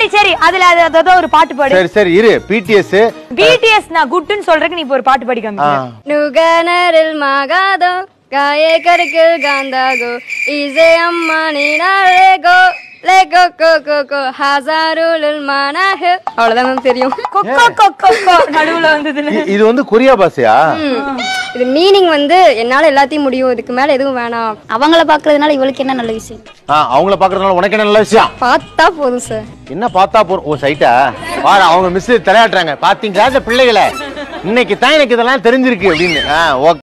சரி சரி அதுல அது அது- அது ஒரு பாட்டு பாடு சரி சரி இரு பிடிஎஸ் பிடிஎஸ் நான் குட்டுன்னு சொல்றதுக்கு நீ இப்போ ஒரு பாட்டு பாடி காமி 누가나를 막아도 가에 가르길 간다고 이제 엄마니 나래고 레고 고고고 하자루를 만나해 அவ்வளவுதான் மேம் தெரியும் கொக்கோ கொக்கோ கொ நடுவுல வந்ததுல இது வந்து கொரியா பாஷையா ம். இது மீனிங் வந்து என்னால எல்லாத்தையும் முடியும் இதுக்கு மேல எதுவும் வேணாம் அவங்கள பாக்குறதுனால இவளுக்கு என்ன நல்ல விஷயம் ஆ, அவங்கள பாக்குறதுனால உனக்கு என்ன நல்ல விஷயம் பார்த்தா போதும் சார் என்ன பார்த்தா போறோம் ஓ சைட்டா வாடா அவங்க மிஸ் தலையாட்டுறாங்க பாத்தீங்களா இந்த பிள்ளைகளை இன்னைக்கு தான் எனக்கு இதெல்லாம் தெரிஞ்சிருக்கு அப்படின்னு ஆ ஓகே